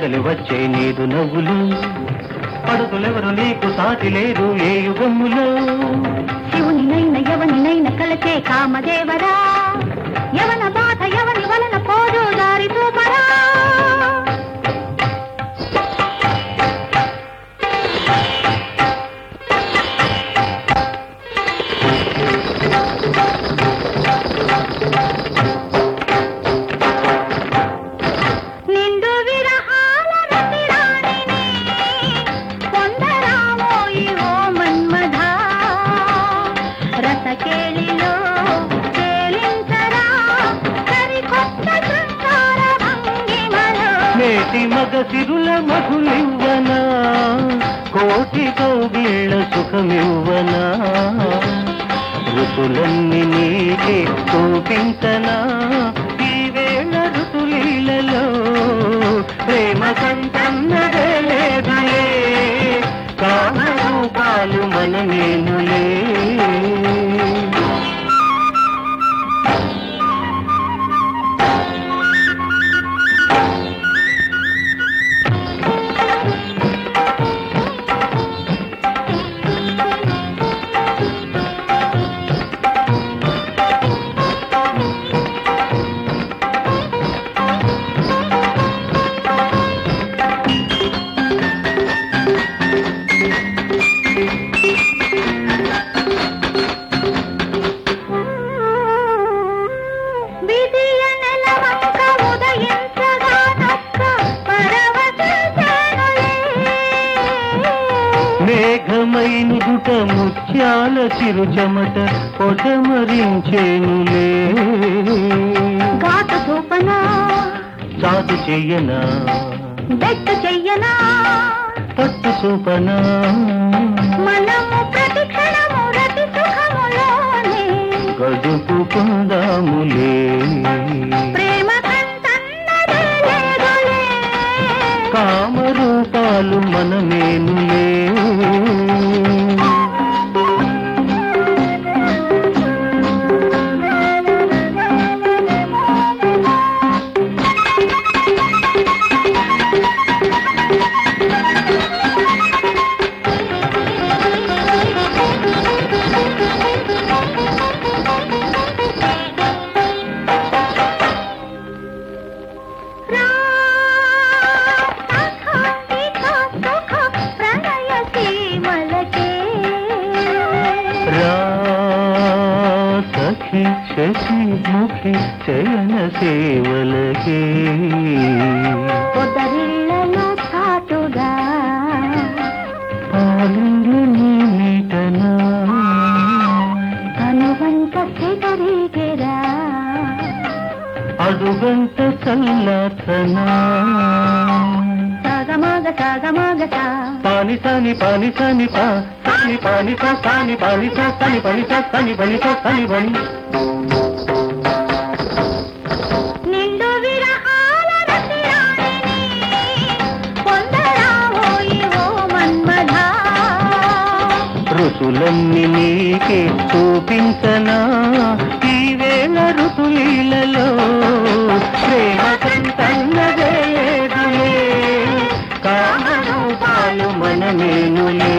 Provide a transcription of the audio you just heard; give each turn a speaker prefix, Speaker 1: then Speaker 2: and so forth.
Speaker 1: కదలి వచ్చే నీదు నవ్వులు పడుతులెవరు నీకు సాటి లేరు ఏ యుగములో
Speaker 2: శివునినైన ఎవనినైన కలచే కామదేవరా యవన బాధ ఎవని వలన పోదు దారి చూపరా నిండు విరహాల రతిరాణిని పొందరామోయి ఓ మన్మధా రసకేళిలో తేలించరా సరికొత్త శృంగార భంగిమలో
Speaker 1: నేటి మగ సిరుల మధులివ్వనా కోటి కౌగిళ్ళ సుఖమివ్వనా ఋతులన్నీ నీకే చూపించనా ఈ వేళ ఋతులీలలో ప్రేమ కంటన్నదే లేదులే కామ రూపాలు మనమేనులే
Speaker 2: విధియ నెలవంక ఉదయించగా నొక్క పరవశించెనులే.
Speaker 1: మేఘమైనుదుట ముత్యాల చిరుచమట పొటమరించేనులే
Speaker 2: ఘాటు చూపనా
Speaker 1: సాధు చెయ్యనా
Speaker 2: బెట్టు చెయ్యనా
Speaker 1: పట్టు చూపనా
Speaker 2: మనము ప్రతి క్షణము రతి సుఖములోనే
Speaker 1: గడుపుకుందాములే
Speaker 2: ప్రేమ కంటన్నదే లేదులే.
Speaker 1: కామరూపాలు మనమేనులే
Speaker 2: రా సఖా ఇక సుఖ ప్రణయ సీమలకే.
Speaker 1: రా సఖి శశి ముఖి చయన సేవలకే
Speaker 2: పొదరిళ్లలో చాటుగా
Speaker 1: పాలింగి నీటనా
Speaker 2: కనువంట సెగరిగెరా
Speaker 1: అడుగంట చల్లాతనా
Speaker 2: సాగమాగ సాగమాగ సా
Speaker 1: పాని సాని పాని సాని పా సాని పాని సా సాని పాని సా సాని పని సా సాని పని సా సాని పని
Speaker 2: నిండు విరహాల రతిరాణిని పొందరావోయి ఓ మన్మధా
Speaker 1: ఋతులన్నీ నీకే చూపించనా ఈ వేళ ఋతులీలలో ప్రేమ కంటన్నదే లేదులే కామరూపాలు మనమేనులే